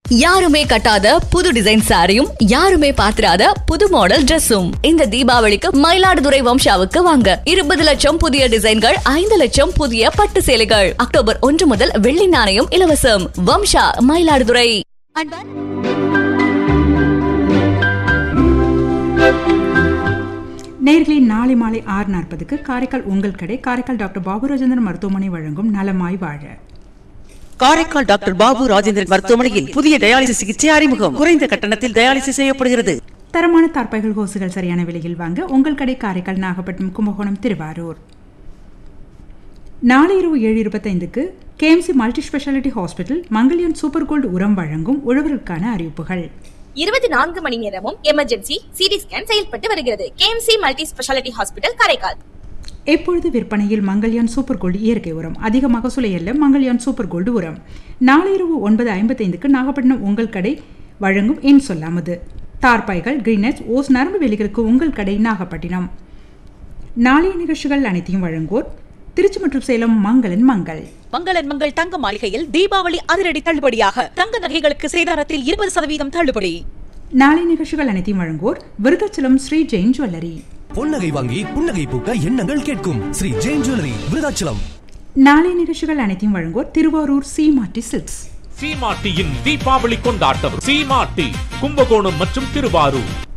யாருமே கட்டாத புது டிசைன் சாரியும் யாருமே பாத்திராத புது மாடல் Dressum இந்த தீபாவளிக்கு மயிலாடுதுறை வம்சாவுக்கு வாங்க இருபது லட்சம் புதிய டிசைன்கள் ஐந்து லட்சம் புதிய பட்டு சேலைகள் அக்டோபர் ஒன்று முதல் வெள்ளி நாணயம் இலவசம் வம்சா மயிலாடுதுறை நேர்களே நாளை மாலை ஆறு நாற்பதுக்கு காரைக்கால் உங்கள் கடை காரைக்கால் டாக்டர் பாபு ராஜேந்திரன் மருத்துவமனை வழங்கும் நலமாய் வாழ காரைக்கால் டாக்டர் பாபு ராஜேந்திரன் மருத்துவமனையில் புதிய டயாலிசிஸ் சிகிச்சை அறிமுகம் குறைந்த கட்டணத்தில் டயாலிசிஸ் செய்யப்படுகிறது தரமான தார்பாய்கள் ஹோசுகள் சரியான விலையில் வாங்க உங்கள் கடை காரைக்கால் நாகப்பட்டினம் கும்பகோணம் திருவாரூர் நாளை இரவு ஏழு இருபத்தைந்துக்கு KMC multi speciality hospital Mangalyaan super gold உரம் வழங்கும் உழவருக்கான அறிவிப்புகள் இருபத்தி நான்கு மணி நேரமும் எமர்ஜென்சி சிடி ஸ்கேன் செயல்பட்டு வருகிறது KMC multi speciality hospital Karaikal எப்பொழுது விற்பனையில் மங்கல்யான் சூப்பர் கோல்டு இயற்கை உரம் அதிகமாக சுலையல்ல மங்கல்யான் சூப்பர் கோல்டு உரம் நாளை இரவு ஒன்பது ஐம்பத்தைந்துக்கு நாகப்பட்டினம் உங்கள் கடை வழங்கும் என் சொல்லாமது தார்பாய்கள் கிரீனட்ஸ் ஓஸ் நரம்பு வேலிகளுக்கு உங்கள் கடை நாகப்பட்டினம் நாளைய நிகழ்ச்சிகள் அனைத்தையும் வழங்குவோர் திருச்சி மற்றும் சேலம் மங்களன் மங்கள் மங்களன் மங்கள் தங்க மாளிகையில் தீபாவளி அதிரடி தள்ளுபடியாக தங்க நகைகளுக்கு சேதாரத்தில் இருபது சதவீதம் தள்ளுபடி நாளை நிகழ்ச்சிகள் அனைத்தையும் வழங்குவோர் விருதாச்சலம் ஸ்ரீ ஜெயின் ஜுவல்லரி பொன்னகை வாங்கி புன்னகை பூக்க எண்ணங்கள் கேட்கும் ஸ்ரீ ஜெயின் ஜுவல்லரி விருதாச்சலம் நாளை நிகழ்ச்சிகள் அனைத்தையும் வழங்குவோர் திருவாரூர் சி மாட்டி சில்க்ஸ் சீமாட்டியின் தீபாவளி கொண்டாட்டம் சீமாட்டி கும்பகோணம் மற்றும் திருவாரூர்